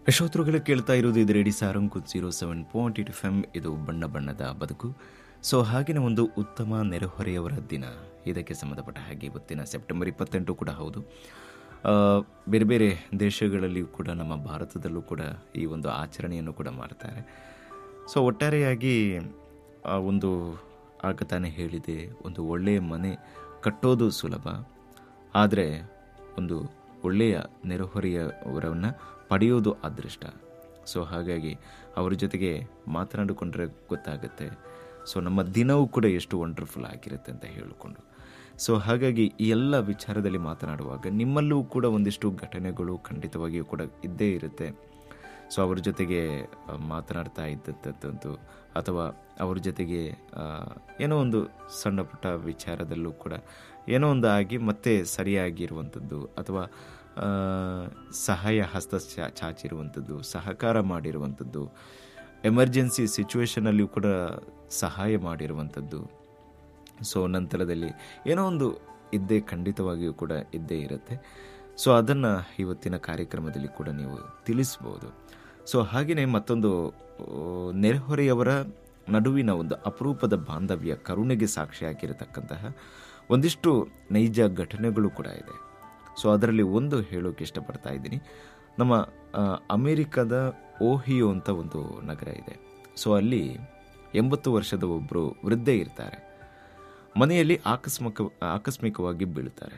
ಶ್ರೋತೃಗಳು ಕೇಳ್ತಾ ಇರೋದು ಇದು radio Sarang zero seven point eight F M ಇದು ಬಣ್ಣ ಬಣ್ಣದ ಬದುಕು ಸೊ ಹಾಗೆಯೇ ಒಂದು ಉತ್ತಮ ನೆರೆಹೊರೆಯವರ ದಿನ ಇದಕ್ಕೆ ಸಂಬಂಧಪಟ್ಟ ಹಾಗೆ ಇವತ್ತಿನ ಸೆಪ್ಟೆಂಬರ್ ಇಪ್ಪತ್ತೆಂಟು ಕೂಡ ಹೌದು ಆ, ಬೇರೆ ಬೇರೆ ದೇಶಗಳಲ್ಲಿಯೂ ಕೂಡ ನಮ್ಮ ಭಾರತದಲ್ಲೂ ಕೂಡ ಈ ಒಂದು ಆಚರಣೆಯನ್ನು ಕೂಡ ಮಾಡ್ತಾರೆ ಸೊ ಒಟ್ಟಾರೆಯಾಗಿ ಆ ಒಂದು ಆಗ ತಾನೇ ಹೇಳಿದೆ ಒಂದು ಒಳ್ಳೆಯ ಮನೆ ಕಟ್ಟೋದು ಸುಲಭ ಆದರೆ ಒಂದು ಒಳ್ಳೆಯ ನೆರೆಹೊರೆಯವರನ್ನು ಪಡೆಯೋದು ಅದೃಷ್ಟ ಸೊ ಹಾಗಾಗಿ ಅವ್ರ ಜೊತೆಗೆ ಮಾತನಾಡಿಕೊಂಡ್ರೆ ಗೊತ್ತಾಗುತ್ತೆ ಸೊ ನಮ್ಮ ದಿನವೂ ಕೂಡ ಎಷ್ಟು ವಂಡರ್ಫುಲ್ ಆಗಿರುತ್ತೆ ಅಂತ ಹೇಳಿಕೊಂಡು ಸೊ ಹಾಗಾಗಿ ಈ ಎಲ್ಲ ವಿಚಾರದಲ್ಲಿ ಮಾತನಾಡುವಾಗ ನಿಮ್ಮಲ್ಲೂ ಕೂಡ ಒಂದಿಷ್ಟು ಘಟನೆಗಳು ಖಂಡಿತವಾಗಿಯೂ ಕೂಡ ಇದ್ದೇ ಇರುತ್ತೆ ಸೊ ಅವ್ರ ಜೊತೆಗೆ ಆ, ಮಾತನಾಡ್ತಾ ಇದ್ದಂಥದ್ದು ಅಥವಾ ಅವ್ರ ಜೊತೆಗೆ ಆ, ಏನೋ ಒಂದು ಸಣ್ಣ ಪುಟ್ಟ ವಿಚಾರದಲ್ಲೂ ಕೂಡ ಏನೋ ಒಂದು ಆಗಿ ಮತ್ತೆ ಸರಿಯಾಗಿರುವಂಥದ್ದು ಅಥವಾ ಆ, ಸಹಾಯ ಹಸ್ತ ಚಾ- ಚಾಚಿರುವಂಥದ್ದು ಸಹಕಾರ ಮಾಡಿರುವಂಥದ್ದು ಎಮರ್ಜೆನ್ಸಿ ಸಿಚುವೇಶನಲ್ಲಿಯೂ ಕೂಡ ಸಹಾಯ ಮಾಡಿರುವಂಥದ್ದು ಸೊ ನಂತರದಲ್ಲಿ ಏನೋ ಒಂದು ಇದ್ದೇ ಖಂಡಿತವಾಗಿಯೂ ಕೂಡ ಇದ್ದೇ ಇರುತ್ತೆ ಸೊ ಅದನ್ನು ಇವತ್ತಿನ ಕಾರ್ಯಕ್ರಮದಲ್ಲಿ ಕೂಡ ನೀವು ತಿಳಿಸ್ಬೋದು ಸೊ ಹಾಗೆಯೇ ಮತ್ತೊಂದು ಆ, ನೆರೆಹೊರೆಯವರ ನಡುವಿನ ಒಂದು ಅಪರೂಪದ ಬಾಂಧವ್ಯ ಕರುಣೆಗೆ ಸಾಕ್ಷಿಯಾಗಿರತಕ್ಕಂತಹ ಒಂದಿಷ್ಟು ನೈಜ ಘಟನೆಗಳು ಕೂಡ ಇದೆ ಸೊ ಅದರಲ್ಲಿ ಒಂದು ಹೇಳೋಕೆ ಇಷ್ಟಪಡ್ತಾ ಇದ್ದೀನಿ ನಮ್ಮ ಆ, ಅಮೇರಿಕದ ಓಹಿಯೋ ಅಂತ ಒಂದು ನಗರ ಇದೆ ಸೊ ಅಲ್ಲಿ ಎಂಬತ್ತು ವರ್ಷದ ಒಬ್ಬರು ವೃದ್ಧೆ ಇರ್ತಾರೆ ಮನೆಯಲ್ಲಿ ಆಕಸ್ಮಿಕ ಆಕಸ್ಮಿಕವಾಗಿ ಬೀಳ್ತಾರೆ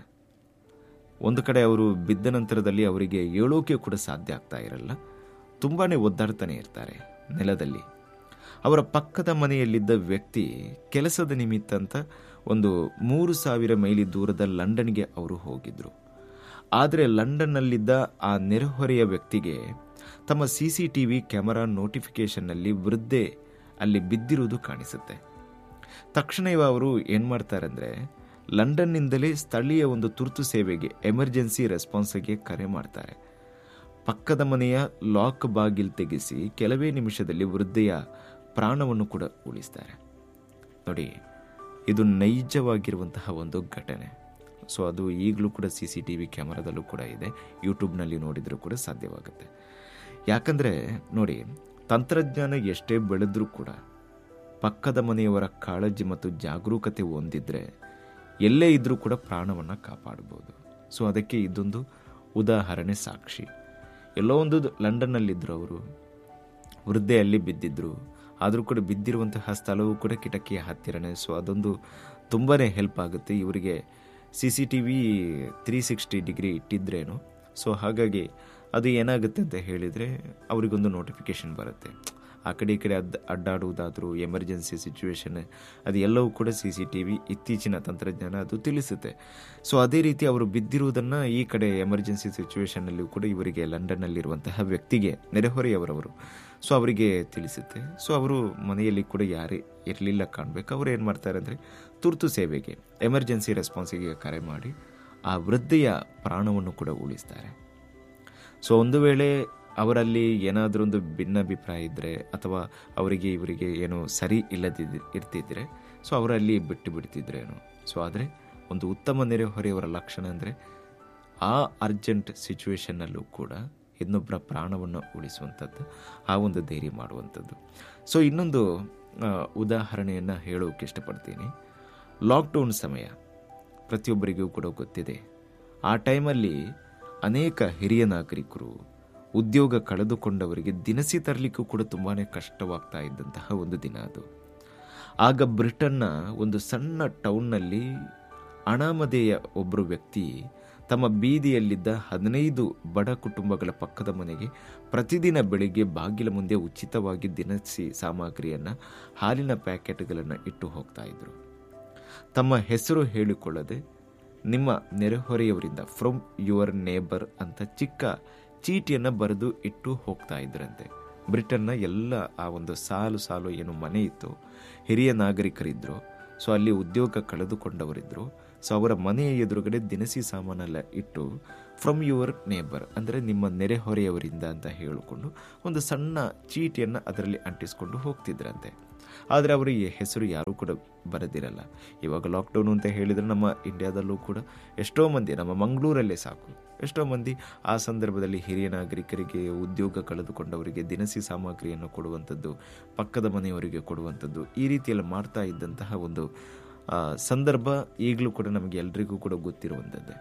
ಒಂದು ಕಡೆ ಅವರು ಬಿದ್ದ ನಂತರದಲ್ಲಿ ಅವರಿಗೆ ಏಳೋಕೆ ಕೂಡ ಸಾಧ್ಯ ಆಗ್ತಾ ಇರಲ್ಲ ತುಂಬಾ ಒದ್ದಾಡ್ತಾನೆ ಇರ್ತಾರೆ ನೆಲದಲ್ಲಿ ಅವರ ಪಕ್ಕದ ಮನೆಯಲ್ಲಿದ್ದ ವ್ಯಕ್ತಿ ಕೆಲಸದ ನಿಮಿತ್ತ ಅಂತ ಒಂದು ಮೂರು ಸಾವಿರ ಮೈಲಿ ದೂರದ ಲಂಡನ್ಗೆ ಅವರು ಹೋಗಿದ್ರು ಆದರೆ ಲಂಡನ್ನಲ್ಲಿದ್ದ ಆ ನೆರೆಹೊರೆಯ ವ್ಯಕ್ತಿಗೆ ತಮ್ಮ C C T V camera ನೋಟಿಫಿಕೇಶನ್ನಲ್ಲಿ ವೃದ್ಧೆ ಅಲ್ಲಿ ಬಿದ್ದಿರುವುದು ಕಾಣಿಸುತ್ತೆ ತಕ್ಷಣವೇ ಅವರು ಏನು ಮಾಡ್ತಾರೆ ಅಂದರೆ ಲಂಡನ್ನಿಂದಲೇ ಸ್ಥಳೀಯ ಒಂದು ತುರ್ತು ಸೇವೆಗೆ ಎಮರ್ಜೆನ್ಸಿ ರೆಸ್ಪಾನ್ಸ್ಗೆ ಕರೆ ಮಾಡ್ತಾರೆ ಪಕ್ಕದ ಮನೆಯ ಲಾಕ್ ಬಾಗಿಲ್ ತೆಗೆಸಿ ಕೆಲವೇ ನಿಮಿಷದಲ್ಲಿ ವೃದ್ಧೆಯ ಪ್ರಾಣವನ್ನು ಕೂಡ ಉಳಿಸ್ತಾರೆ ನೋಡಿ ಇದು ನೈಜವಾಗಿರುವಂತಹ ಒಂದು ಘಟನೆ ಸೊ ಅದು ಈಗಲೂ ಕೂಡ ಸಿ ಸಿ ಟಿ ವಿ ಕ್ಯಾಮರಾದಲ್ಲೂ ಕೂಡ ಇದೆ ಯೂಟ್ಯೂಬ್ನಲ್ಲಿ ನೋಡಿದರೂ ಕೂಡ ಸಾಧ್ಯವಾಗುತ್ತೆ ಯಾಕಂದರೆ ನೋಡಿ ತಂತ್ರಜ್ಞಾನ ಎಷ್ಟೇ ಬೆಳೆದ್ರೂ ಕೂಡ ಪಕ್ಕದ ಮನೆಯವರ ಕಾಳಜಿ ಮತ್ತು ಜಾಗರೂಕತೆ ಹೊಂದಿದ್ರೆ ಎಲ್ಲೇ ಇದ್ರೂ ಕೂಡ ಪ್ರಾಣವನ್ನು ಕಾಪಾಡ್ಬೋದು ಸೊ ಅದಕ್ಕೆ ಇದೊಂದು ಉದಾಹರಣೆ ಸಾಕ್ಷಿ ಎಲ್ಲೋ ಒಂದು ಲಂಡನ್ನಲ್ಲಿದ್ದರು ಅವರು ವೃದ್ಧೆ ಅಲ್ಲಿ ಬಿದ್ದಿದ್ರು ಆದರೂ ಕೂಡ ಬಿದ್ದಿರುವಂತಹ ಸ್ಥಳವೂ ಕೂಡ ಕಿಟಕಿಯ ಹತ್ತಿರನೇ ಸೊ ಅದೊಂದು ತುಂಬಾ ಹೆಲ್ಪ್ ಆಗುತ್ತೆ ಇವರಿಗೆ C C T V three sixty degree ಇಟ್ಟಿದ್ರೇನು ಸೊ ಹಾಗಾಗಿ ಅದು ಏನಾಗುತ್ತೆ ಅಂತ ಹೇಳಿದರೆ ಅವರಿಗೊಂದು ನೋಟಿಫಿಕೇಶನ್ ಬರುತ್ತೆ ಆ ಕಡೆ ಈ ಕಡೆ ಅದ್ ಅಡ್ಡಾಡುವುದಾದರೂ ಎಮರ್ಜೆನ್ಸಿ ಸಿಚುವೇಶನ್ ಅದು ಎಲ್ಲವೂ ಕೂಡ ಸಿ ಸಿ ಟಿ ವಿ ಇತ್ತೀಚಿನ ತಂತ್ರಜ್ಞಾನ ಅದು ತಿಳಿಸುತ್ತೆ ಸೊ ಅದೇ ರೀತಿ ಅವರು ಬಿದ್ದಿರುವುದನ್ನು ಈ ಕಡೆ ಎಮರ್ಜೆನ್ಸಿ ಸಿಚುವೇಶನ್ನಲ್ಲಿಯೂ ಕೂಡ ಇವರಿಗೆ ಲಂಡನ್ನಲ್ಲಿರುವಂತಹ ವ್ಯಕ್ತಿಗೆ ನೆರೆಹೊರೆಯವರವರು ಸೊ ಅವರಿಗೆ ತಿಳಿಸುತ್ತೆ ಸೊ ಅವರು ಮನೆಯಲ್ಲಿ ಕೂಡ ಯಾರೇ ಇರಲಿಲ್ಲ ಕಾಣಬೇಕು ಅವರು ಏನು ಮಾಡ್ತಾರೆ ಅಂದರೆ ತುರ್ತು ಸೇವೆಗೆ ಎಮರ್ಜೆನ್ಸಿ ರೆಸ್ಪಾನ್ಸಿಗೆ ಕರೆ ಮಾಡಿ ಆ ವೃದ್ಧೆಯ ಪ್ರಾಣವನ್ನು ಕೂಡ ಉಳಿಸ್ತಾರೆ ಸೊ ಒಂದು ವೇಳೆ ಅವರಲ್ಲಿ ಏನಾದರೂ ಒಂದು ಭಿನ್ನಾಭಿಪ್ರಾಯ ಇದ್ದರೆ ಅಥವಾ ಅವರಿಗೆ ಇವರಿಗೆ ಏನೋ ಸರಿ ಇಲ್ಲದಿದ್ದ ಇರ್ತಿದ್ರೆ ಸೊ ಅವರಲ್ಲಿ ಬಿಟ್ಟು ಬಿಡ್ತಿದ್ರೇನು ಸೊ ಆದರೆ ಒಂದು ಉತ್ತಮ ನೆರೆಹೊರೆಯವರ ಲಕ್ಷಣ ಅಂದರೆ ಆ ಅರ್ಜೆಂಟ್ ಸಿಚುವೇಶನ್ನಲ್ಲೂ ಕೂಡ ಇನ್ನೊಬ್ಬರ ಪ್ರಾಣವನ್ನು ಉಳಿಸುವಂಥದ್ದು ಆ ಒಂದು ಧೈರ್ಯ ಮಾಡುವಂಥದ್ದು ಸೊ ಇನ್ನೊಂದು ಆ, ಉದಾಹರಣೆಯನ್ನು ಹೇಳೋಕೆ ಇಷ್ಟಪಡ್ತೀನಿ ಲಾಕ್ಡೌನ್ ಸಮಯ ಪ್ರತಿಯೊಬ್ಬರಿಗೂ ಕೂಡ ಗೊತ್ತಿದೆ ಆ ಟೈಮಲ್ಲಿ ಅನೇಕ ಹಿರಿಯ ನಾಗರಿಕರು ಉದ್ಯೋಗ ಕಳೆದುಕೊಂಡವರಿಗೆ ದಿನಸಿ ತರಲಿಕ್ಕೂ ಕೂಡ ತುಂಬಾ ಕಷ್ಟವಾಗ್ತಾ ಇದ್ದಂತಹ ಒಂದು ದಿನ ಅದು ಆಗ ಬ್ರಿಟನ್ನ ಒಂದು ಸಣ್ಣ ಟೌನ್ನಲ್ಲಿ ಅಣಾಮಧೇಯ ಒಬ್ಬರು ವ್ಯಕ್ತಿ ತಮ್ಮ ಬೀದಿಯಲ್ಲಿದ್ದ ಹದಿನೈದು ಬಡ ಕುಟುಂಬಗಳ ಪಕ್ಕದ ಮನೆಗೆ ಪ್ರತಿದಿನ ಬೆಳಿಗ್ಗೆ ಬಾಗಿಲ ಮುಂದೆ ಉಚಿತವಾಗಿ ದಿನಸಿ ಸಾಮಗ್ರಿಯನ್ನು ಹಾಲಿನ ಪ್ಯಾಕೆಟ್ಗಳನ್ನು ಇಟ್ಟು ಹೋಗ್ತಾ ಇದ್ರು ತಮ್ಮ ಹೆಸರು ಹೇಳಿಕೊಳ್ಳದೆ ನಿಮ್ಮ ನೆರೆಹೊರೆಯವರಿಂದ ಫ್ರಮ್ ಯುವರ್ ನೇಬರ್ ಅಂತ ಚಿಕ್ಕ ಚೀಟಿಯನ್ನು ಬರೆದು ಇಟ್ಟು ಹೋಗ್ತಾ ಇದ್ರಂತೆ ಬ್ರಿಟನ್ನ ಎಲ್ಲ ಆ ಒಂದು ಸಾಲು ಸಾಲು ಏನು ಮನೆ ಇತ್ತು ಹಿರಿಯ ನಾಗರಿಕರಿದ್ದರು ಸೊ ಅಲ್ಲಿ ಉದ್ಯೋಗ ಕಳೆದುಕೊಂಡವರಿದ್ದರು ಸೊ ಅವರ ಮನೆಯ ಎದುರುಗಡೆ ದಿನಸಿ ಸಾಮಾನೆಲ್ಲ ಇಟ್ಟು ಫ್ರಮ್ ಯುವರ್ ನೇಬರ್ ಅಂದರೆ ನಿಮ್ಮ ನೆರೆಹೊರೆಯವರಿಂದ ಅಂತ ಹೇಳಿಕೊಂಡು ಒಂದು ಸಣ್ಣ ಚೀಟಿಯನ್ನು ಅದರಲ್ಲಿ ಅಂಟಿಸ್ಕೊಂಡು ಹೋಗ್ತಿದ್ರಂತೆ ಆದರೆ ಅವರಿಗೆ ಹೆಸರು ಯಾರೂ ಕೂಡ ಬರೆದಿರಲ್ಲ ಇವಾಗ ಲಾಕ್ಡೌನ್ ಅಂತ ಹೇಳಿದರೆ ನಮ್ಮ ಇಂಡಿಯಾದಲ್ಲೂ ಕೂಡ ಎಷ್ಟೋ ಮಂದಿ ನಮ್ಮ ಮಂಗಳೂರಲ್ಲೇ ಸಾಕು ಎಷ್ಟೋ ಮಂದಿ ಆ ಸಂದರ್ಭದಲ್ಲಿ ಹಿರಿಯ ನಾಗರಿಕರಿಗೆ ಉದ್ಯೋಗ ಕಳೆದುಕೊಂಡವರಿಗೆ ದಿನಸಿ ಸಾಮಗ್ರಿಯನ್ನು ಕೊಡುವಂಥದ್ದು ಪಕ್ಕದ ಮನೆಯವರಿಗೆ ಕೊಡುವಂಥದ್ದು ಈ ರೀತಿಯೆಲ್ಲ ಮಾಡ್ತಾ ಇದ್ದಂತಹ ಒಂದು ಆ, ಸಂದರ್ಭ ಈಗಲೂ ಕೂಡ ನಮಗೆ ಎಲ್ರಿಗೂ ಕೂಡ ಗೊತ್ತಿರುವಂಥದ್ದೇ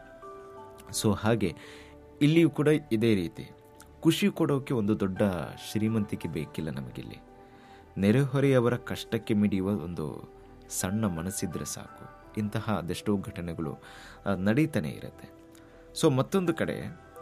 ಸೊ ಹಾಗೆ ಇಲ್ಲಿಯೂ ಕೂಡ ಇದೇ ರೀತಿ ಖುಷಿ ಕೊಡೋಕೆ ಒಂದು ದೊಡ್ಡ ಶ್ರೀಮಂತಿಕೆ ಬೇಕಿಲ್ಲ ನಮಗಿಲ್ಲಿ ನೆರೆಹೊರೆಯವರ ಕಷ್ಟಕ್ಕೆ ಮಿಡಿಯುವ ಒಂದು ಸಣ್ಣ ಮನಸ್ಸಿದ್ರೆ ಸಾಕು ಇಂತಹ ಅದೆಷ್ಟೋ ಘಟನೆಗಳು ಆ, ನಡೀತಾನೆ ಇರುತ್ತೆ ಸೊ ಮತ್ತೊಂದು ಕಡೆ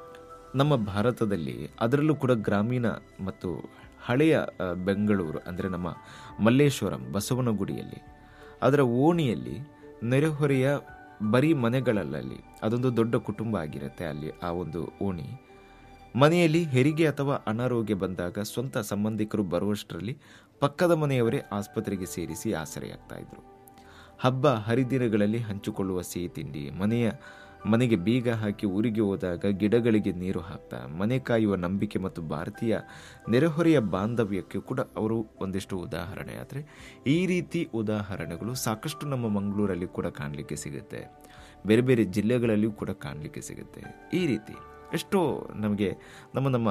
ನಮ್ಮ ಭಾರತದಲ್ಲಿ ಅದರಲ್ಲೂ ಕೂಡ ಗ್ರಾಮೀಣ ಮತ್ತು ಹಳೆಯ ಆ, ಬೆಂಗಳೂರು ಅಂದರೆ ನಮ್ಮ ಮಲ್ಲೇಶ್ವರಂ ಬಸವನಗುಡಿಯಲ್ಲಿ ಅದರ ಓಣಿಯಲ್ಲಿ ನೆರೆಹೊರೆಯ ಬರೀ ಮನೆಗಳಲ್ಲಿ ಅದೊಂದು ದೊಡ್ಡ ಕುಟುಂಬ ಆಗಿರುತ್ತೆ ಅಲ್ಲಿ ಆ ಒಂದು ಓಣಿ ಮನೆಯಲ್ಲಿ ಹೆರಿಗೆ ಅಥವಾ ಅನಾರೋಗ್ಯ ಬಂದಾಗ ಸ್ವಂತ ಸಂಬಂಧಿಕರು ಬರುವಷ್ಟರಲ್ಲಿ ಪಕ್ಕದ ಮನೆಯವರೇ ಆಸ್ಪತ್ರೆಗೆ ಸೇರಿಸಿ ಆಸರೆಯಾಗ್ತಾ ಇದ್ರು ಹಬ್ಬ ಹರಿದಿನಗಳಲ್ಲಿ ಹಂಚಿಕೊಳ್ಳುವ ಸಿಹಿ ತಿಂಡಿ ಮನೆಯ ಮನೆಗೆ ಬೀಗ ಹಾಕಿ ಊರಿಗೆ ಹೋದಾಗ ಗಿಡಗಳಿಗೆ ನೀರು ಹಾಕ್ತಾ ಮನೆ ಕಾಯುವ ನಂಬಿಕೆ ಮತ್ತು ಭಾರತೀಯ ನೆರೆಹೊರೆಯ ಬಾಂಧವ್ಯಕ್ಕೆ ಕೂಡ ಅವರು ಒಂದಿಷ್ಟು ಉದಾಹರಣೆ ಆದರೆ ಈ ರೀತಿ ಉದಾಹರಣೆಗಳು ಸಾಕಷ್ಟು ನಮ್ಮ ಮಂಗಳೂರಲ್ಲಿ ಕೂಡ ಕಾಣಲಿಕ್ಕೆ ಸಿಗುತ್ತೆ ಬೇರೆ ಬೇರೆ ಜಿಲ್ಲೆಗಳಲ್ಲಿಯೂ ಕೂಡ ಕಾಣಲಿಕ್ಕೆ ಸಿಗುತ್ತೆ ಈ ರೀತಿ ಎಷ್ಟೋ ನಮಗೆ ನಮ್ಮ ನಮ್ಮ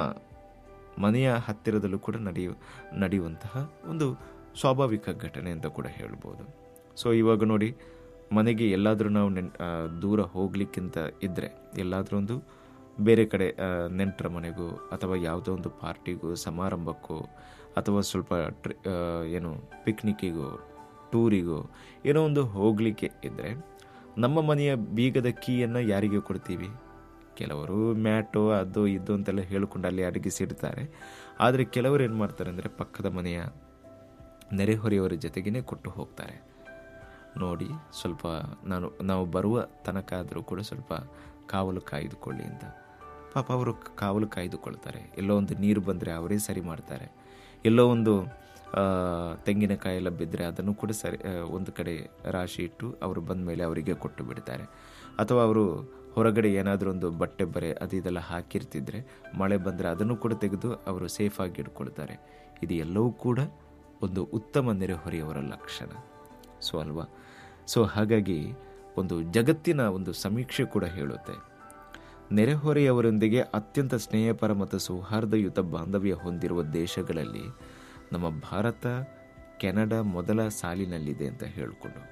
ಮನೆಯ ಹತ್ತಿರದಲ್ಲೂ ಕೂಡ ನಡೆಯು ನಡೆಯುವಂತಹ ಒಂದು ಸ್ವಾಭಾವಿಕ ಘಟನೆ ಅಂತ ಕೂಡ ಹೇಳ್ಬೋದು ಸೊ ಇವಾಗ ನೋಡಿ ಮನೆಗೆ ಎಲ್ಲಾದರೂ ನಾವು ನೆನ್ ಆ, ದೂರ ಹೋಗ್ಲಿಕ್ಕಿಂತ ಇದ್ದರೆ ಎಲ್ಲಾದರೂ ಒಂದು ಬೇರೆ ಕಡೆ ಆ, ನೆಂಟರ ಮನೆಗೂ ಅಥವಾ ಯಾವುದೋ ಒಂದು ಪಾರ್ಟಿಗೂ ಸಮಾರಂಭಕ್ಕೋ ಅಥವಾ ಸ್ವಲ್ಪ ಟ್ರಿ ಆ, ಏನು ಪಿಕ್ನಿಕ್ಕಿಗೋ ಟೂರಿಗೋ ಏನೋ ಒಂದು ಹೋಗಲಿಕ್ಕೆ ಇದ್ದರೆ ನಮ್ಮ ಮನೆಯ ಬೀಗದ ಕೀಯನ್ನು ಯಾರಿಗೆ ಕೊಡ್ತೀವಿ ಕೆಲವರು ಮ್ಯಾಟು ಅದು ಇದು ಅಂತೆಲ್ಲ ಹೇಳ್ಕೊಂಡು ಅಲ್ಲಿ ಅಡಗಿಸಿಡ್ತಾರೆ ಆದರೆ ಕೆಲವರು ಏನು ಮಾಡ್ತಾರೆ ಅಂದರೆ ಪಕ್ಕದ ಮನೆಯ ನೆರೆಹೊರೆಯವರ ಜೊತೆಗೇ ಕೊಟ್ಟು ಹೋಗ್ತಾರೆ ನೋಡಿ ಸ್ವಲ್ಪ ನಾನು ನಾವು ಬರುವ ತನಕ ಆದರೂ ಕೂಡ ಸ್ವಲ್ಪ ಕಾವಲು ಕಾಯ್ದುಕೊಳ್ಳಿ ಅಂತ ಪಾಪ ಅವರು ಕಾವಲು ಕಾಯ್ದುಕೊಳ್ತಾರೆ ಎಲ್ಲೋ ಒಂದು ನೀರು ಬಂದರೆ ಅವರೇ ಸರಿ ಮಾಡ್ತಾರೆ ಎಲ್ಲೋ ಒಂದು ಆ, ತೆಂಗಿನಕಾಯಿ ಎಲ್ಲ ಬಿದ್ದರೆ ಅದನ್ನು ಕೂಡ ಸರಿ ಆ, ಒಂದು ಕಡೆ ರಾಶಿ ಇಟ್ಟು ಅವರು ಬಂದ ಮೇಲೆ ಅವರಿಗೆ ಕೊಟ್ಟು ಬಿಡ್ತಾರೆ ಅಥವಾ ಅವರು ಹೊರಗಡೆ ಏನಾದರೂ ಒಂದು ಬಟ್ಟೆ ಬರೆ ಅದು ಇದೆಲ್ಲ ಹಾಕಿರ್ತಿದ್ರೆ ಮಳೆ ಬಂದರೆ ಅದನ್ನು ಕೂಡ ತೆಗೆದು ಅವರು ಸೇಫಾಗಿ ಇಟ್ಕೊಳ್ತಾರೆ ಇದು ಎಲ್ಲವೂ ಕೂಡ ಒಂದು ಉತ್ತಮ ನೆರೆಹೊರೆಯವರ ಲಕ್ಷಣ ಸೊ ಅಲ್ವಾ ಸೊ ಹಾಗಾಗಿ ಒಂದು ಜಗತ್ತಿನ ಒಂದು ಸಮೀಕ್ಷೆ ಕೂಡ ಹೇಳುತ್ತೆ ನೆರೆಹೊರೆಯವರೊಂದಿಗೆ ಅತ್ಯಂತ ಸ್ನೇಹಪರ ಮತ್ತು ಸೌಹಾರ್ದಯುತ ಬಾಂಧವ್ಯ ಹೊಂದಿರುವ ದೇಶಗಳಲ್ಲಿ ನಮ್ಮ ಭಾರತ ಕೆನಡಾ ಮೊದಲ ಸಾಲಿನಲ್ಲಿದೆ ಅಂತ ಹೇಳಿಕೊಂಡು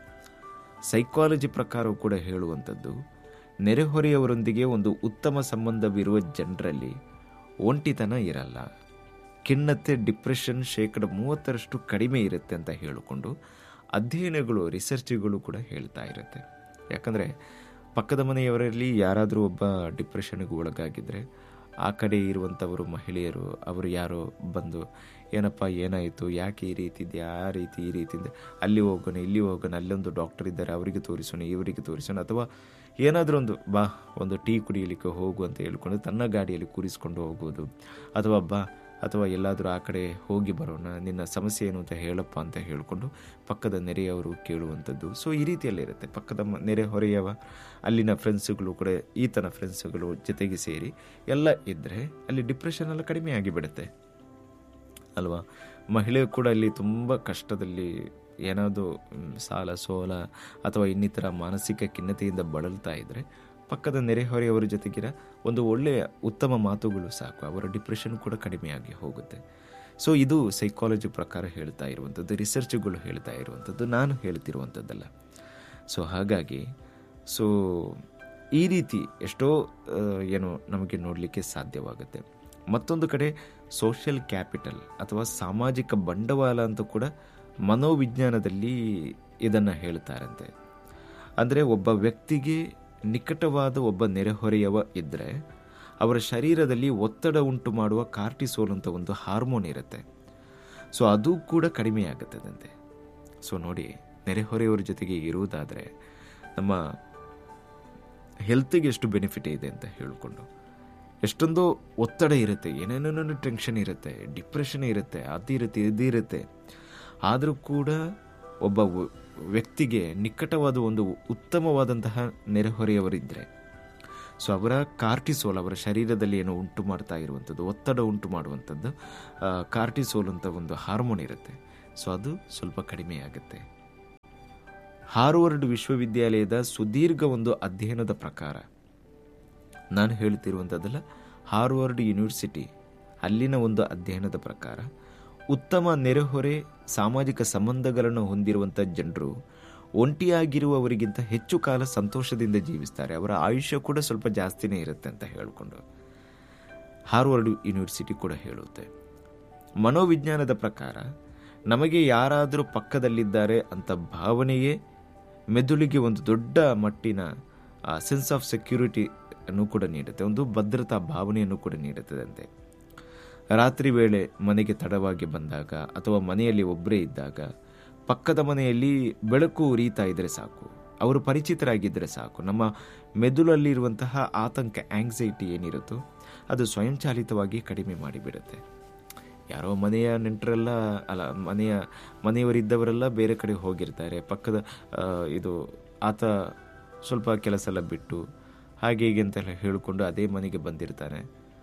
ಸೈಕಾಲಜಿ ಪ್ರಕಾರವೂ ಕೂಡ ಹೇಳುವಂಥದ್ದು ನೆರೆಹೊರೆಯವರೊಂದಿಗೆ ಒಂದು ಉತ್ತಮ ಸಂಬಂಧವಿರುವ ಜನರಲ್ಲಿ ಒಂಟಿತನ ಇರಲ್ಲ ಖಿನ್ನತೆ ಡಿಪ್ರೆಷನ್ ಶೇಕಡ ಮೂವತ್ತರಷ್ಟು ಕಡಿಮೆ ಇರುತ್ತೆ ಅಂತ ಹೇಳಿಕೊಂಡು ಅಧ್ಯಯನಗಳು ರಿಸರ್ಚ್ಗಳು ಕೂಡ ಹೇಳ್ತಾ ಇರುತ್ತೆ ಯಾಕಂದರೆ ಪಕ್ಕದ ಮನೆಯವರಲ್ಲಿ ಯಾರಾದರೂ ಒಬ್ಬ ಡಿಪ್ರೆಷನ್ಗೆ ಒಳಗಾಗಿದ್ದರೆ ಆ ಕಡೆ ಇರುವಂಥವರು ಮಹಿಳೆಯರು ಅವರು ಯಾರೋ ಬಂದು ಏನಪ್ಪ ಏನಾಯಿತು ಯಾಕೆ ಈ ರೀತಿ ಇದೆ ಆ ರೀತಿ ಈ ರೀತಿ ಇದೆ ಅಲ್ಲಿ ಹೋಗೋಣ ಇಲ್ಲಿ ಹೋಗೋಣ ಅಲ್ಲೊಂದು ಡಾಕ್ಟರ್ ಇದ್ದಾರೆ ಅವರಿಗೆ ತೋರಿಸೋಣ ಇವರಿಗೆ ತೋರಿಸೋಣ ಅಥವಾ ಏನಾದರೂ ಒಂದು ಬಾ ಒಂದು ಟೀ ಕುಡಿಯಲಿಕ್ಕೆ ಹೋಗು ಅಂತ ಹೇಳ್ಕೊಂಡು ತನ್ನ ಗಾಡಿಯಲ್ಲಿ ಕೂರಿಸ್ಕೊಂಡು ಹೋಗೋದು ಅಥವಾ ಬಾ ಅಥವಾ ಎಲ್ಲಾದರೂ ಆ ಕಡೆ ಹೋಗಿ ಬರೋಣ ನಿನ್ನ ಸಮಸ್ಯೆ ಏನು ಅಂತ ಹೇಳಪ್ಪ ಅಂತ ಹೇಳಿಕೊಂಡು ಪಕ್ಕದ ನೆರೆಯವರು ಕೇಳುವಂಥದ್ದು ಸೊ ಈ ರೀತಿಯಲ್ಲಿ ಇರುತ್ತೆ ಪಕ್ಕದ ಮ- ನೆರೆಹೊರೆಯವ ಅಲ್ಲಿನ ಫ್ರೆಂಡ್ಸ್ಗಳು ಕೂಡ ಈತನ ಫ್ರೆಂಡ್ಸ್ಗಳು ಜೊತೆಗೆ ಸೇರಿ ಎಲ್ಲ ಇದ್ದರೆ ಅಲ್ಲಿ ಡಿಪ್ರೆಷನ್ ಎಲ್ಲ ಕಡಿಮೆ ಆಗಿಬಿಡುತ್ತೆ ಅಲ್ವಾ ಮಹಿಳೆ ಕೂಡ ಅಲ್ಲಿ ತುಂಬ ಕಷ್ಟದಲ್ಲಿ ಏನಾದರೂ ಮ್, ಸಾಲ ಸೋಲ ಅಥವಾ ಇನ್ನಿತರ ಮಾನಸಿಕ ಖಿನ್ನತೆಯಿಂದ ಬಳಲ್ತಾ ಇದ್ದರೆ ಪಕ್ಕದ ನೆರೆಹೊರೆಯವರ ಜೊತೆಗಿರ ಒಂದು ಒಳ್ಳೆಯ ಉತ್ತಮ ಮಾತುಗಳು ಸಾಕು ಅವರ ಡಿಪ್ರೆಷನ್ ಕೂಡ ಕಡಿಮೆಯಾಗಿ ಹೋಗುತ್ತೆ ಸೊ ಇದು ಸೈಕಾಲಜಿ ಪ್ರಕಾರ ಹೇಳ್ತಾ ಇರುವಂಥದ್ದು ರಿಸರ್ಚ್ಗಳು ಹೇಳ್ತಾ ಇರುವಂಥದ್ದು ನಾನು ಹೇಳ್ತಿರುವಂಥದ್ದಲ್ಲ ಸೊ ಹಾಗಾಗಿ ಸೊ ಈ ರೀತಿ ಎಷ್ಟೋ ಆ, ಏನು ನಮಗೆ ನೋಡಲಿಕ್ಕೆ ಸಾಧ್ಯವಾಗುತ್ತೆ ಮತ್ತೊಂದು ಕಡೆ ಸೋಷಿಯಲ್ ಕ್ಯಾಪಿಟಲ್ ಅಥವಾ ಸಾಮಾಜಿಕ ಬಂಡವಾಳ ಅಂತ ಕೂಡ ಮನೋವಿಜ್ಞಾನದಲ್ಲಿ ಇದನ್ನು ಹೇಳ್ತಾರಂತೆ ಅಂದರೆ ಒಬ್ಬ ವ್ಯಕ್ತಿಗೆ ನಿಕಟವಾದ ಒಬ್ಬ ನೆರೆಹೊರೆಯವ ಇದ್ದರೆ ಅವರ ಶರೀರದಲ್ಲಿ ಒತ್ತಡ ಉಂಟು ಮಾಡುವ ಕಾರ್ಟಿಸೋಲ್ ಅಂತ ಒಂದು ಹಾರ್ಮೋನ್ ಇರುತ್ತೆ ಸೊ ಅದು ಕೂಡ ಕಡಿಮೆ ಆಗುತ್ತದಂತೆ ಸೊ ನೋಡಿ ನೆರೆಹೊರೆಯವರ ಜೊತೆಗೆ ಇರುವುದಾದರೆ ನಮ್ಮ ಹೆಲ್ತಿಗೆ ಎಷ್ಟು ಬೆನಿಫಿಟ್ ಇದೆ ಅಂತ ಹೇಳಿಕೊಂಡು ಎಷ್ಟೊಂದು ಒತ್ತಡ ಇರುತ್ತೆ ಏನೇನೋ ಟೆನ್ಷನ್ ಇರುತ್ತೆ ಡಿಪ್ರೆಷನ್ ಇರುತ್ತೆ ಅದು ಇರುತ್ತೆ ಇದು ಇರುತ್ತೆ ಆದರೂ ಕೂಡ ಒಬ್ಬ ವ- ವ್ಯಕ್ತಿಗೆ ನಿಕಟವಾದ ಒಂದು ಉತ್ತಮವಾದಂತಹ ನೆರೆಹೊರೆಯವರಿದ್ದರೆ ಸೊ ಅವರ ಕಾರ್ಟಿಸೋಲ್ ಅವರ ಶರೀರದಲ್ಲಿ ಏನು ಉಂಟು ಮಾಡ್ತಾ ಇರುವಂಥದ್ದು ಒತ್ತಡ ಉಂಟು ಮಾಡುವಂಥದ್ದು ಆ, ಕಾರ್ಟಿಸೋಲ್ ಅಂತ ಒಂದು ಹಾರ್ಮೋನ್ ಇರುತ್ತೆ ಸೊ ಅದು ಸ್ವಲ್ಪ ಕಡಿಮೆ ಆಗುತ್ತೆ ಹಾರ್ವರ್ಡ್ ವಿಶ್ವವಿದ್ಯಾಲಯದ ಸುದೀರ್ಘ ಒಂದು ಅಧ್ಯಯನದ ಪ್ರಕಾರ ನಾನು ಹೇಳ್ತಿರುವಂಥದ್ದಲ್ಲ ಹಾರ್ವರ್ಡ್ ಯೂನಿವರ್ಸಿಟಿ ಅಲ್ಲಿನ ಒಂದು ಅಧ್ಯಯನದ ಪ್ರಕಾರ ಉತ್ತಮ ನೆರೆಹೊರೆ ಸಾಮಾಜಿಕ ಸಂಬಂಧಗಳನ್ನು ಹೊಂದಿರುವಂಥ ಜನರು ಒಂಟಿಯಾಗಿರುವವರಿಗಿಂತ ಹೆಚ್ಚು ಕಾಲ ಸಂತೋಷದಿಂದ ಜೀವಿಸ್ತಾರೆ ಅವರ ಆಯುಷ್ಯ ಕೂಡ ಸ್ವಲ್ಪ ಜಾಸ್ತಿನೇ ಇರುತ್ತೆ ಅಂತ ಹೇಳಿಕೊಂಡು ಹಾರ್ವರ್ಡ್ ಯೂನಿವರ್ಸಿಟಿ ಕೂಡ ಹೇಳುತ್ತೆ ಮನೋವಿಜ್ಞಾನದ ಪ್ರಕಾರ ನಮಗೆ ಯಾರಾದರೂ ಪಕ್ಕದಲ್ಲಿದ್ದಾರೆ ಅಂತ ಭಾವನೆಯೇ ಮೆದುಳಿಗೆ ಒಂದು ದೊಡ್ಡ ಮಟ್ಟಿನ ಸೆನ್ಸ್ ಆಫ್ ಸೆಕ್ಯೂರಿಟಿ ಅನ್ನು ಕೂಡ ನೀಡುತ್ತೆ ಒಂದು ಭದ್ರತಾ ಭಾವನೆಯನ್ನು ಕೂಡ ನೀಡುತ್ತದಂತೆ ರಾತ್ರಿ ವೇಳೆ ಮನೆಗೆ ತಡವಾಗಿ ಬಂದಾಗ ಅಥವಾ ಮನೆಯಲ್ಲಿ ಒಬ್ಬರೇ ಇದ್ದಾಗ ಪಕ್ಕದ ಮನೆಯಲ್ಲಿ ಬೆಳಕು ಉರಿತಾ ಇದ್ದರೆ ಸಾಕು ಅವರು ಪರಿಚಿತರಾಗಿದ್ದರೆ ಸಾಕು ನಮ್ಮ ಮೆದುಳಲ್ಲಿರುವಂತಹ ಆತಂಕ ಆಂಗ್ಸೈಟಿ ಏನಿರುತ್ತೋ ಅದು ಸ್ವಯಂಚಾಲಿತವಾಗಿ ಕಡಿಮೆ ಮಾಡಿಬಿಡುತ್ತೆ ಯಾರೋ ಮನೆಯ ನೆಂಟರೆಲ್ಲ ಅಲ್ಲ ಮನೆಯ ಮನೆಯವರಿದ್ದವರೆಲ್ಲ ಬೇರೆ ಕಡೆ ಹೋಗಿರ್ತಾರೆ ಪಕ್ಕದ ಆ, ಇದು ಆತ ಸ್ವಲ್ಪ ಕೆಲಸ ಎಲ್ಲ ಬಿಟ್ಟು ಹಾಗೆ ಹೀಗೆ ಅಂತೆಲ್ಲ ಹೇಳಿಕೊಂಡು ಅದೇ ಮನೆಗೆ ಬಂದಿರ್ತಾನೆ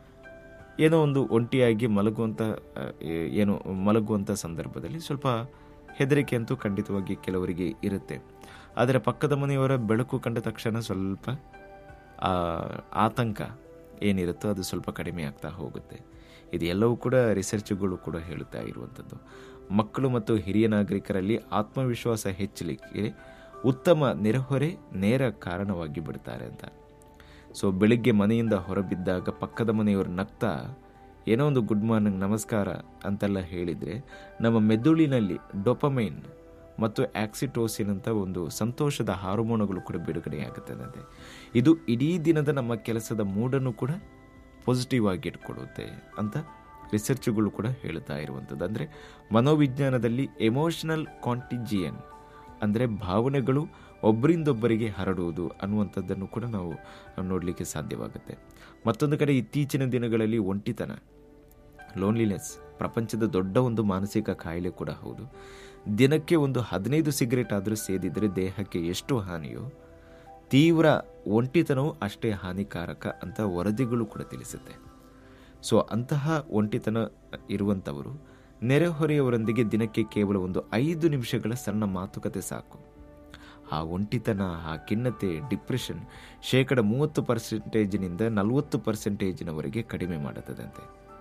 ಏನೋ ಒಂದು ಒಂಟಿಯಾಗಿ ಮಲಗುವಂಥ ಆ, ಏ- ಏನು ಮಲಗುವಂಥ ಸಂದರ್ಭದಲ್ಲಿ ಸ್ವಲ್ಪ ಹೆದರಿಕೆ ಅಂತೂ ಖಂಡಿತವಾಗಿ ಕೆಲವರಿಗೆ ಇರುತ್ತೆ ಆದರೆ ಪಕ್ಕದ ಮನೆಯವರ ಬೆಳಕು ಕಂಡ ತಕ್ಷಣ ಸ್ವಲ್ಪ ಆ ಆತಂಕ ಏನಿರುತ್ತೋ ಅದು ಸ್ವಲ್ಪ ಕಡಿಮೆ ಆಗ್ತಾ ಹೋಗುತ್ತೆ ಇದು ಎಲ್ಲವೂ ಕೂಡ ರಿಸರ್ಚ್ಗಳು ಕೂಡ ಹೇಳುತ್ತಾ ಇರುವಂಥದ್ದು ಮಕ್ಕಳು ಮತ್ತು ಹಿರಿಯ ನಾಗರಿಕರಲ್ಲಿ ಆತ್ಮವಿಶ್ವಾಸ ಹೆಚ್ಚಲಿಕ್ಕೆ ಉತ್ತಮ ನೆರೆಹೊರೆ ನೇರ ಕಾರಣವಾಗಿ ಬಿಡ್ತಾರೆ ಅಂತ ಸೊ ಬೆಳಿಗ್ಗೆ ಮನೆಯಿಂದ ಹೊರಬಿದ್ದಾಗ ಪಕ್ಕದ ಮನೆಯವರು ನಗ್ತಾ ಏನೋ ಒಂದು ಗುಡ್ ಮಾರ್ನಿಂಗ್ ನಮಸ್ಕಾರ ಅಂತೆಲ್ಲ ಹೇಳಿದರೆ ನಮ್ಮ ಮೆದುಳಿನಲ್ಲಿ ಡೊಪಮೈನ್ ಮತ್ತು ಆಕ್ಸಿಟೋಸಿನ್ ಅಂತ ಒಂದು ಸಂತೋಷದ ಹಾರ್ಮೋನುಗಳು ಕೂಡ ಬಿಡುಗಡೆಯಾಗುತ್ತದಂತೆ ಇದು ಇಡೀ ದಿನದ ನಮ್ಮ ಕೆಲಸದ ಮೂಡನ್ನು ಕೂಡ ಪಾಸಿಟಿವ್ ಆಗಿ ಇಟ್ಕೊಳ್ಳುತ್ತೆ ಅಂತ ರಿಸರ್ಚ್ಗಳು ಕೂಡ ಹೇಳ್ತಾ ಇರುವಂಥದ್ದು ಅಂದರೆ ಮನೋವಿಜ್ಞಾನದಲ್ಲಿ ಎಮೋಷನಲ್ ಕಾಂಟಿಜಿಯನ್ ಅಂದರೆ ಭಾವನೆಗಳು ಒಬ್ಬರಿಂದೊಬ್ಬರಿಗೆ ಹರಡುವುದು ಅನ್ನುವಂಥದ್ದನ್ನು ಕೂಡ ನಾವು ನೋಡಲಿಕ್ಕೆ ಸಾಧ್ಯವಾಗುತ್ತೆ ಮತ್ತೊಂದು ಕಡೆ ಇತ್ತೀಚಿನ ದಿನಗಳಲ್ಲಿ ಒಂಟಿತನ ಲೋನ್ಲಿನೆಸ್ ಪ್ರಪಂಚದ ದೊಡ್ಡ ಒಂದು ಮಾನಸಿಕ ಕಾಯಿಲೆ ಕೂಡ ಹೌದು ದಿನಕ್ಕೆ ಒಂದು ಹದಿನೈದು ಸಿಗರೇಟ್ ಆದರೂ ಸೇದಿದರೆ ದೇಹಕ್ಕೆ ಎಷ್ಟು ಹಾನಿಯೋ ತೀವ್ರ ಒಂಟಿತನವು ಅಷ್ಟೇ ಹಾನಿಕಾರಕ ಅಂತ ವರದಿಗಳು ಕೂಡ ತಿಳಿಸುತ್ತೆ ಸೊ ಅಂತಹ ಒಂಟಿತನ ಇರುವಂಥವರು ನೆರೆಹೊರೆಯವರೊಂದಿಗೆ ದಿನಕ್ಕೆ ಕೇವಲ ಒಂದು ಐದು ನಿಮಿಷಗಳ ಸಣ್ಣ ಮಾತುಕತೆ ಸಾಕು ಆ ಒಂಟಿತನ ಆ ಖಿನ್ನತೆ ಡಿಪ್ರೆಷನ್ ಶೇಕಡ ಮೂವತ್ತು ಪರ್ಸೆಂಟೇಜಿನಿಂದ ನಲವತ್ತು ಪರ್ಸೆಂಟೇಜಿನವರೆಗೆ ಕಡಿಮೆ ಮಾಡುತ್ತದಂತೆ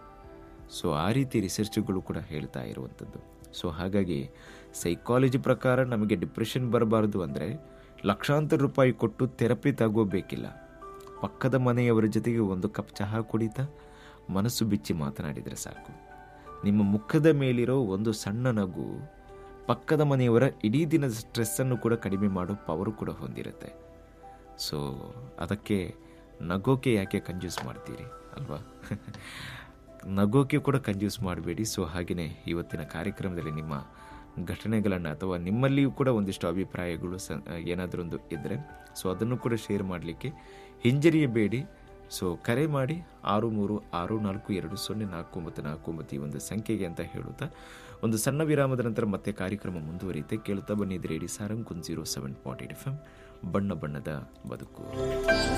ಸೊ ಆ ರೀತಿ ರಿಸರ್ಚ್ಗಳು ಕೂಡ ಹೇಳ್ತಾ ಇರುವಂಥದ್ದು ಸೊ ಹಾಗಾಗಿ ಸೈಕಾಲಜಿ ಪ್ರಕಾರ ನಮಗೆ ಡಿಪ್ರೆಷನ್ ಬರಬಾರದು ಅಂದರೆ ಲಕ್ಷಾಂತರ ರೂಪಾಯಿ ಕೊಟ್ಟು ಥೆರಪಿ ತಗೋಬೇಕಿಲ್ಲ ಪಕ್ಕದ ಮನೆಯವರ ಜೊತೆಗೆ ಒಂದು ಕಪ್ ಚಹಾ ಕುಡಿತಾ ಮನಸ್ಸು ಬಿಚ್ಚಿ ಮಾತನಾಡಿದರೆ ಸಾಕು ನಿಮ್ಮ ಮುಖದ ಮೇಲಿರೋ ಒಂದು ಸಣ್ಣ ನಗು ಪಕ್ಕದ ಮನೆಯವರ ಇಡೀ ದಿನದ ಸ್ಟ್ರೆಸ್ಸನ್ನು ಕೂಡ ಕಡಿಮೆ ಮಾಡೋ ಪವರು ಕೂಡ ಹೊಂದಿರುತ್ತೆ ಸೊ ಅದಕ್ಕೆ ನಗೋಕೆ ಯಾಕೆ ಕಂಜ್ಯೂಸ್ ಮಾಡ್ತೀರಿ ಅಲ್ವಾ ನಗೋಕೆ ಕೂಡ ಕಂಜ್ಯೂಸ್ ಮಾಡಬೇಡಿ ಸೊ ಹಾಗೆಯೇ ಇವತ್ತಿನ ಕಾರ್ಯಕ್ರಮದಲ್ಲಿ ನಿಮ್ಮ ಘಟನೆಗಳನ್ನು ಅಥವಾ ನಿಮ್ಮಲ್ಲಿಯೂ ಕೂಡ ಒಂದಿಷ್ಟು ಅಭಿಪ್ರಾಯಗಳು ಸ ಏನಾದರೂ ಒಂದು ಇದ್ದರೆ ಸೊ ಅದನ್ನು ಕೂಡ ಶೇರ್ ಮಾಡಲಿಕ್ಕೆ ಹಿಂಜರಿಯಬೇಡಿ ಸೊ ಕರೆ ಮಾಡಿ ಆರು ಮೂರು ಆರು ನಾಲ್ಕು ಎರಡು ಸೊನ್ನೆ ನಾಲ್ಕು ಒಂಬತ್ತು ನಾಲ್ಕು ಒಂಬತ್ತು ಈ ಒಂದು ಸಂಖ್ಯೆಗೆ ಅಂತ ಹೇಳುತ್ತಾ ಒಂದು ಸಣ್ಣ ವಿರಾಮದ ನಂತರ ಮತ್ತೆ ಕಾರ್ಯಕ್ರಮ ಮುಂದುವರಿಯುತ್ತೆ ಕೇಳುತ್ತಾ ಬನ್ನಿದ್ರೆ ರೇಡಿ ಸಾರಂಗ್ ಕುನ್ zero seven point eight F M ಬಣ್ಣ ಬಣ್ಣದ ಬದುಕು